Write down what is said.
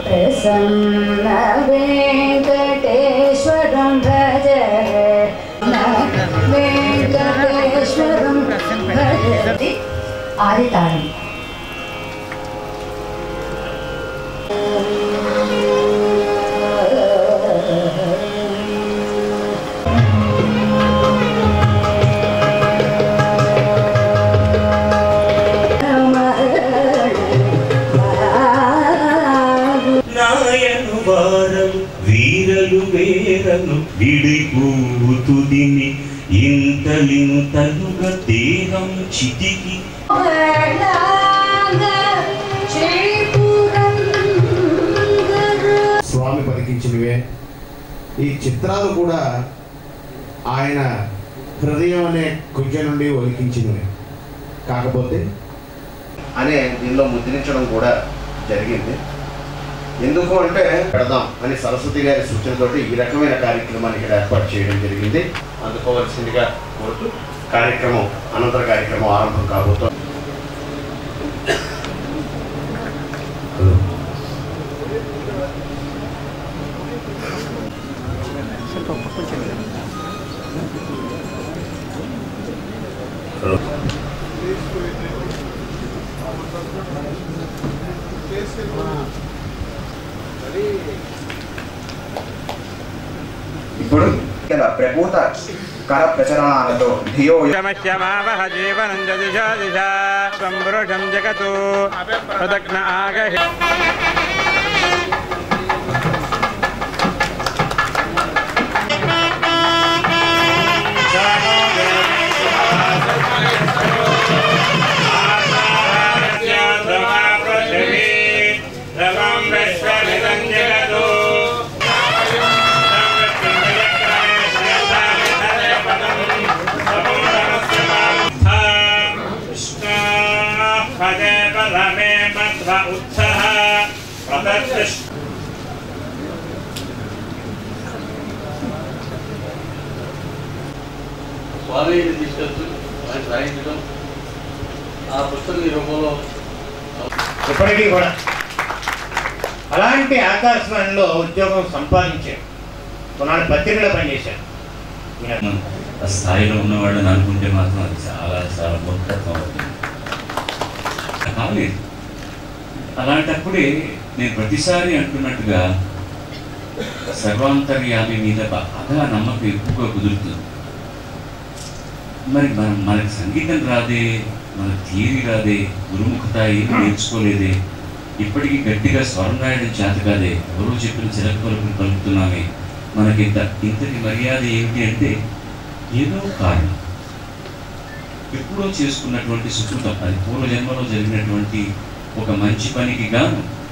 ప్రసన్న వెంకటేశ్వరం భజ వెంకటేశ్వరం భజతి ఆది తాళం నాయను వారం వీరలు వేరను విడిపూవు తుదిని ఇంతలింతలుగా దేహం చితికి స్వామి పలికించినవే ఈ చిత్రాలు కూడా ఆయన హృదయం అనే కుంజ నుండి ఒలికించినవే కాకపోతే అనే దీనిలో ముద్రించడం కూడా జరిగింది ఎందుకు అంటే పెడదాం అని సరస్వతి గారి సూచనతోటి ఈ రకమైన కార్యక్రమాన్ని ఇక్కడ ఏర్పాటు చేయడం జరిగింది అందుకోవాల్సిందిగా కోరుతూ కార్యక్రమం అనంతర కార్యక్రమం ఆరంభం కాబోతోంది ఇప్పుడు ఇక్కడ ప్రపూత కర ప్రచరణాలతో ధియో శమశ్యమావహ జీవనం దిశా దిశా సంవృషం జగతు ప్రదగ్న ఆగహి పదే పరమే మధ్వ ఉత్సహ ప్రదర్శిష్ట స్వామిని తీసుకొచ్చి వారికి రాయించడం ఆ పుస్తకం ఈ రూపంలో ఇప్పటికీ కూడా అలాంటి ఆకాశవాణిలో ఉద్యోగం సంపాదించారు కొన్నాళ్ళు పత్రికలో పనిచేశారు ఈయన ఆ స్థాయిలో ఉన్నవాళ్ళని అనుకుంటే మాత్రం అది చాలా చాలా మూర్ఖత్వం అవుతుంది కాలేదు అలాంటప్పుడే నేను ప్రతిసారి అంటున్నట్టుగా సర్వాంతర్యామి మీద బాగా నమ్మకం ఎక్కువగా కుదురుతుంది మరి మనం మనకి సంగీతం రాదే మన థియరీ రాదే గురుముఖత ఏమి నేర్చుకోలేదే ఇప్పటికీ గట్టిగా స్వరం రాయడం చేత కాదే ఎవరో చెప్పిన చిలక పలుకులు పలుకుతున్నామే మనకింత ఇంతటి మర్యాద ఏమిటి అంటే ఏదో కారణం ఎప్పుడో చేసుకున్నటువంటి సుకృతం అది పూర్వజన్మలో జరిగినటువంటి ఒక మంచి పనికి గాను